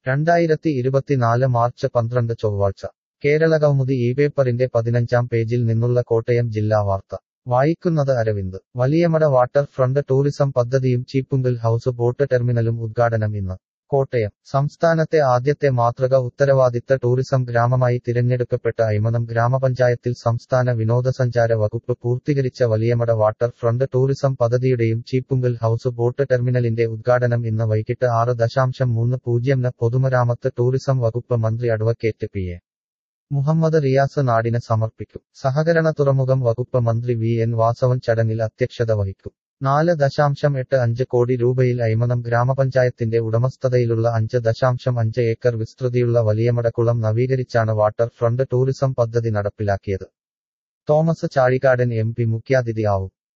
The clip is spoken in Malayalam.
രണ്ടായിരത്തി ഇരുപത്തിനാല് മാർച്ച് പന്ത്രണ്ട് ചൊവ്വാഴ്ച കേരളകൗമുദി ഈ പേപ്പറിന്റെ പതിനഞ്ചാം പേജിൽ നിന്നുള്ള കോട്ടയം ജില്ലാ വാർത്ത വായിക്കുന്നത് Aravind Valiyamada waterfront tourism പദ്ധതിയും ചീപ്പുങ്കൽ ഹൌസ് ബോട്ട് ടെർമിനലും ഉദ്ഘാടനം ഇന്ന് കോട്ടയം സംസ്ഥാനത്തെ ആദ്യത്തെ മാതൃക ഉത്തരവാദിത്ത ടൂറിസം ഗ്രാമമായി തിരഞ്ഞെടുക്കപ്പെട്ട ഐമനം ഗ്രാമപഞ്ചായത്തിൽ സംസ്ഥാന വിനോദസഞ്ചാര വകുപ്പ് പൂർത്തീകരിച്ച വലിയമട വാട്ടർ ഫ്രണ്ട് ടൂറിസം പദ്ധതിയുടെയും ചീപ്പുങ്കൽ ഹൌസ് ബോട്ട് ടെർമിനലിന്റെ ഉദ്ഘാടനം ഇന്ന് വൈകിട്ട് ആറ് ദശാംശം മൂന്ന് പൂജ്യംന് പൊതുമരാമത്ത് ടൂറിസം വകുപ്പ് മന്ത്രി advocate P A Muhammad Riyas നാടിന് സമർപ്പിക്കും സഹകരണ തുറമുഖം വകുപ്പ് മന്ത്രി വി എൻ വാസവൻ ചടങ്ങിൽ അധ്യക്ഷത വഹിക്കും നാല് ദശാംശം എട്ട് അഞ്ച് കോടി രൂപയിൽ ഐമനം ഗ്രാമപഞ്ചായത്തിന്റെ ഉടമസ്ഥതയിലുള്ള അഞ്ച് ദശാംശം അഞ്ച് ഏക്കർ വിസ്തൃതിയുള്ള വലിയമടക്കുളം നവീകരിച്ചാണ് വാട്ടർ ഫ്രണ്ട് ടൂറിസം പദ്ധതി നടപ്പിലാക്കിയത് തോമസ് ചാഴികാടൻ എം പി മുഖ്യാതിഥിയാവും